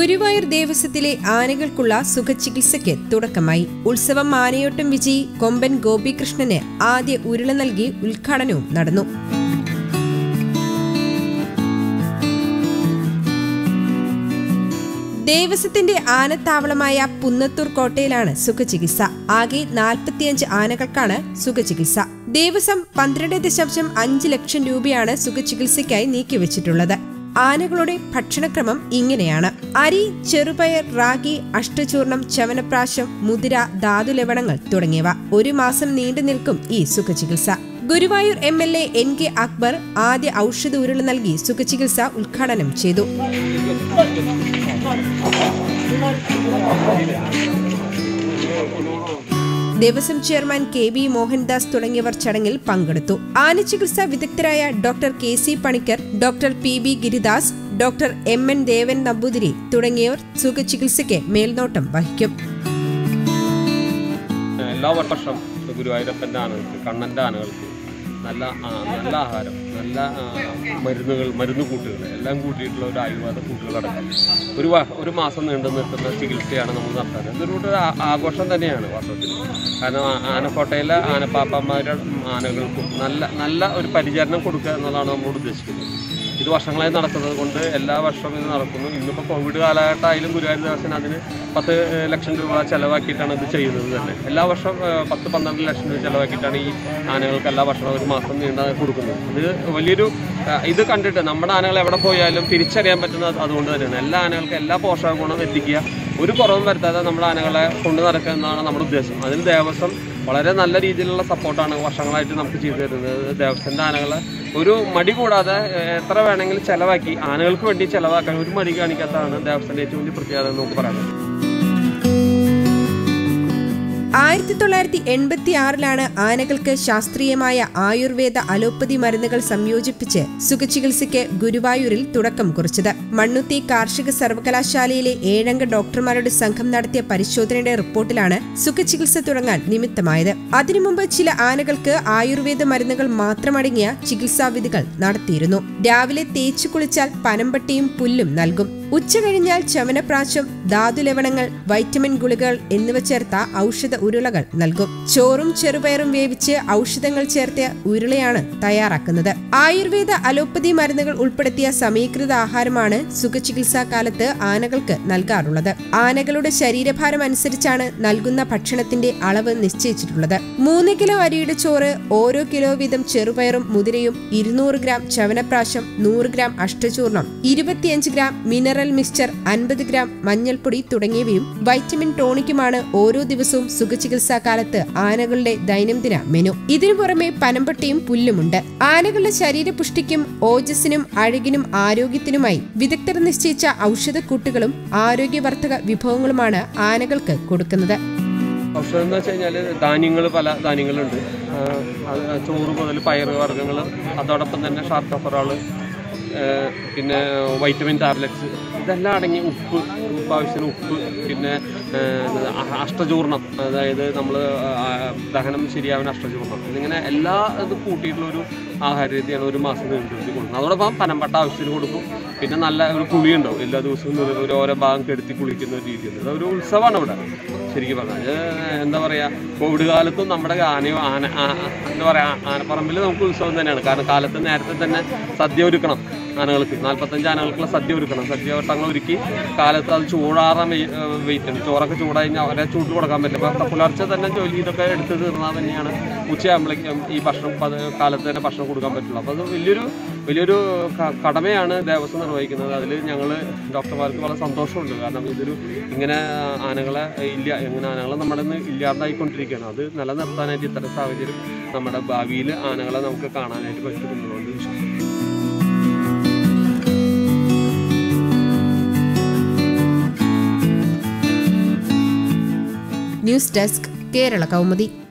ഗുരുവായൂർ ദേവസ്വത്തിലെ ആനകൾക്കുള്ള സുഖചികിത്സയ്ക്ക് തുടക്കമായി ഉത്സവം ആനയോട്ടം വിജയി കൊമ്പൻ ഗോപികൃഷ്ണന് ആദ്യ ഉരുള നൽകി ഉദ്ഘാടനവും നടന്നു ദേവസ്വത്തിന്റെ ആനത്താവളമായ പുന്നത്തൂർ കോട്ടയിലാണ് സുഖചികിത്സ ആകെ നാൽപ്പത്തിയഞ്ച് ആനകൾക്കാണ് സുഖചികിത്സ ദേവസ്വം പന്ത്രണ്ട് ദശാംശം അഞ്ച് ലക്ഷം രൂപയാണ് സുഖചികിത്സയ്ക്കായി നീക്കിവച്ചിട്ടുള്ളത് ആനകളുടെ ഭക്ഷണക്രമം ഇങ്ങനെയാണ് അരി ചെറുപയർ റാഗി അഷ്ടചൂർണം ചവനപ്രാശം മുതിര ധാതുലവണങ്ങൾ തുടങ്ങിയവ ഒരു മാസം നീണ്ടു നിൽക്കും ഈ സുഖചികിത്സ Guruvayur M L A N K Akbar ആദ്യ ഔഷധ ഉരുള നൽകി സുഖചികിത്സ ഉദ്ഘാടനം ചെയ്തു Devaswom chairman K V Mohandas തുടങ്ങിയവർ ചടങ്ങിൽ പങ്കെടുത്തു ആനചികിത്സാ വിദഗ്ധരായ doctor K C Panicker doctor P B Giridas doctor M N Devan Namboothiri തുടങ്ങിയവർ സുഖചികിത്സയ്ക്ക് മേൽനോട്ടം വഹിക്കും എല്ലാ വർഷം ഗുരുവായൂരപ്പൻ്റെ ആനകൾക്ക് കണ്ണൻ്റെ ആനകൾക്ക് നല്ല ആ, നല്ല ആഹാരം നല്ല ആ, മരുന്നുകൾ മരുന്ന് കൂട്ടുകൾ എല്ലാം കൂട്ടിയിട്ടുള്ള ഒരു ആയുർവേദ കൂട്ടുകളടക്കം ഒരു വ- ഒരു മാസം നീണ്ടു നിൽക്കുന്ന ചികിത്സയാണ് നമ്മൾ നടത്തുന്നത് ഇതൊരു ഒരു ആ- ആഘോഷം തന്നെയാണ് വാസ്തവത്തിൽ കാരണം ആ- ആനക്കോട്ടയിലെ ആനപ്പാപ്പന്മാരുടെ ആനകൾക്കും നല്ല നല്ല ഒരു പരിചരണം കൊടുക്കുക എന്നുള്ളതാണ് നമ്മളോട് ഉദ്ദേശിക്കുന്നത് ഇത് വർഷങ്ങളായി നടക്കുന്നത് കൊണ്ട് എല്ലാ വർഷവും ഇത് നടക്കുന്നു ഇന്നിപ്പോൾ കോവിഡ് കാലഘട്ടമായാലും ഗുരുവായൂർ ദേവസ്വം അതിന് പത്ത് ഏഹ്, ലക്ഷം രൂപ ചെലവാക്കിയിട്ടാണ് ഇത് ചെയ്യുന്നത് തന്നെ എല്ലാ വർഷവും ഏഹ്, പത്ത് പന്ത്രണ്ട് ലക്ഷം രൂപ ചെലവാക്കിയിട്ടാണ് ഈ ആനകൾക്ക് എല്ലാ വർഷവും ഒരു മാസം നീണ്ട കൊടുക്കുന്നത് ഇത് വലിയൊരു ഏഹ്, ഇത് കണ്ടിട്ട് നമ്മുടെ ആനകൾ എവിടെ പോയാലും തിരിച്ചറിയാൻ പറ്റുന്നത് അതുകൊണ്ട് തന്നെയാണ് എല്ലാ ആനകൾക്കും എല്ലാ പോഷക ഗുണം എത്തിക്കുക ഒരു കുറവും വരുത്താതെ നമ്മുടെ ആനകളെ കൊണ്ടു നടക്കുക എന്നാണ് നമ്മുടെ ഉദ്ദേശം അതിന് ദേവസ്വം വളരെ നല്ല രീതിയിലുള്ള സപ്പോർട്ടാണ് വർഷങ്ങളായിട്ട് നമുക്ക് ചെയ്തു തരുന്നത് ദേവസ്വത്തിൻ്റെ ആനകളെ ഒരു മടി കൂടാതെ ഏഹ്, എത്ര വേണമെങ്കിലും ചെലവാക്കി ആനകൾക്ക് വേണ്ടി ചെലവാക്കാൻ ഒരു മടി കാണിക്കാത്തതാണ് ദേവസ്വത്തിൻ്റെ ഏറ്റവും വലിയ പ്രത്യേകത എന്ന് നമുക്ക് പറയാനുള്ളത് ആയിരത്തി തൊള്ളായിരത്തി എൺപത്തി ആറിലാണ് ആനകൾക്ക് ശാസ്ത്രീയമായ ആയുർവേദ അലോപ്പതി മരുന്നുകൾ സംയോജിപ്പിച്ച് സുഖചികിത്സയ്ക്ക് ഗുരുവായൂരിൽ തുടക്കം കുറിച്ചത് മണ്ണുത്തി കാർഷിക സർവകലാശാലയിലെ ഏഴംഗ ഡോക്ടർമാരുടെ സംഘം നടത്തിയ പരിശോധനയുടെ റിപ്പോർട്ടിലാണ് സുഖചികിത്സ തുടങ്ങാൻ നിമിത്തമായത് അതിനു മുമ്പ് ചില ആനകൾക്ക് ആയുർവേദ മരുന്നുകൾ മാത്രമടങ്ങിയ ചികിത്സാവിധികൾ നടത്തിയിരുന്നു രാവിലെ തേച്ചു കുളിച്ചാൽ പനമ്പട്ടിയും പുല്ലും നൽകും ഉച്ച കഴിഞ്ഞാൽ ചവനപ്രാശം ധാതുലവണങ്ങൾ വൈറ്റമിൻ ഗുളികകൾ എന്നിവ ചേർത്ത ഔഷധ ഉരുളകൾ നൽകും ചോറും ചെറുപയറും വേവിച്ച് ഔഷധങ്ങൾ ചേർത്ത ഉരുളയാണ് തയ്യാറാക്കുന്നത് ആയുർവേദ അലോപ്പതി മരുന്നുകൾ ഉൾപ്പെടുത്തിയ സമീകൃത ആഹാരമാണ് സുഖചികിത്സാ കാലത്ത് ആനകൾക്ക് നൽകാറുള്ളത് ആനകളുടെ ശരീരഭാരം അനുസരിച്ചാണ് നൽകുന്ന ഭക്ഷണത്തിന്റെ അളവ് നിശ്ചയിച്ചിട്ടുള്ളത് മൂന്ന് കിലോ അരിയുടെ ചോറ് ഓരോ കിലോ വീതം ചെറുപയറും മുതിരയും ഇരുന്നൂറ് ഗ്രാം ചവനപ്രാശം നൂറ് ഗ്രാം അഷ്ടചൂർണം ഇരുപത്തിയഞ്ച് ഗ്രാം മിനറൽ മിക്സ്ചർ അൻപത് ഗ്രാം മഞ്ഞൾപ്പൊടി തുടങ്ങിയവയും വൈറ്റമിൻ ടോണിക്കുമാണ് ഓരോ ദിവസവും സുഖചികിത്സാ കാലത്ത് ആനകളുടെ ദൈനംദിന മെനു ഇതിനു പുറമെ പനമ്പട്ടിയും പുല്ലുമുണ്ട് ആനകളുടെ ശരീരപുഷ്ടിക്കും ഓജസ്സിനും അഴകിനും ആരോഗ്യത്തിനുമായി വിദഗ്ധർ നിശ്ചയിച്ച ഔഷധക്കൂട്ടുകളും ആരോഗ്യവർദ്ധക വിഭവങ്ങളുമാണ് ആനകൾക്ക് കൊടുക്കുന്നത് ഔഷധം എന്ന് വെച്ച് കഴിഞ്ഞാൽ ധാന്യങ്ങൾ പല ധാന്യങ്ങളുണ്ട് ആ, അത് ചോറ് മുതൽ പയർ വർഗ്ഗങ്ങൾ അതോടൊപ്പം തന്നെ ഷാർക്കഫറാൾ പിന്നെ വൈറ്റമിൻ ടാബ്ലറ്റ്സ് ഇതെല്ലാം അടങ്ങി ഉപ്പ് ഉപ്പ് ആവശ്യത്തിന് ഉപ്പ് പിന്നെ ആ, അ- അഷ്ടചൂർണം അതായത് നമ്മൾ ദഹനം ശരിയാവുന്ന അഷ്ടചൂർണം ഇതിങ്ങനെ എല്ലാ ഇതും കൂട്ടിയിട്ടുള്ളൊരു ആഹാര രീതിയാണ് ഒരു മാസം നീണ്ടു കൊടുക്കുന്നത് അതോടൊപ്പം പനമ്പട്ട ആവശ്യത്തിന് കൊടുക്കും പിന്നെ നല്ല ഒരു കുളി ഉണ്ടാവും എല്ലാ ദിവസവും ഒരു ഒരു ഓരോ ഭാഗം കെടുത്തി കുളിക്കുന്ന ഒരു രീതിയുണ്ട് അതൊരു ഉത്സവമാണ് ഇവിടെ ശരിക്കും പറഞ്ഞാൽ ഇത് എന്താ പറയുക കോവിഡ് കാലത്തും നമ്മുടെ ആനയോ ആന ആ- എന്താ പറയുക ആനപ്പറമ്പിൽ നമുക്ക് ഉത്സവം തന്നെയാണ് കാരണം കാലത്ത് നേരത്തെ തന്നെ സദ്യ ഒരുക്കണം ആനകൾക്ക് നാൽപ്പത്തഞ്ച് ആനകൾക്കുള്ള സദ്യ ഒരുക്കണം സദ്യ വട്ടങ്ങൾ ഒരുക്കി കാലത്ത് അത് ചൂടാറാൻ വെയിറ്റ് ഉണ്ട് ചോറൊക്കെ ചൂടായി കഴിഞ്ഞാൽ അവരെ ചൂട് കൊടുക്കാൻ പറ്റില്ല അപ്പോൾ പുലർച്ചെ തന്നെ ജോലി ഇതൊക്കെ എടുത്ത് തീർന്നാൽ തന്നെയാണ് ഉച്ചയാകുമ്പോഴേക്കും ഈ ഭക്ഷണം പത് കാലത്ത് തന്നെ ഭക്ഷണം കൊടുക്കാൻ പറ്റുള്ളൂ അപ്പോൾ അത് വലിയൊരു വലിയൊരു ക- കടമയാണ് ദേവസ്വം നിർവഹിക്കുന്നത് അതിൽ ഞങ്ങൾ ഡോക്ടർമാർക്ക് വളരെ സന്തോഷമുണ്ട് കാരണം ഇതൊരു ഇങ്ങനെ ആനകളെ ഇല്ല ഇങ്ങനെ ആനകളെ നമ്മുടെ നിന്ന് ഇല്ലാണ്ടായിക്കൊണ്ടിരിക്കുകയാണ് അത് നിലനിർത്താനായിട്ട് ഇത്തരം സാഹചര്യം നമ്മുടെ ഭാവിയിൽ ആനകളെ നമുക്ക് കാണാനായിട്ട് പറ്റുമെന്നുള്ളത് വിശ്വസിക്കുന്നു ന്യൂസ് ഡെസ്ക് കേരള കൗമുദി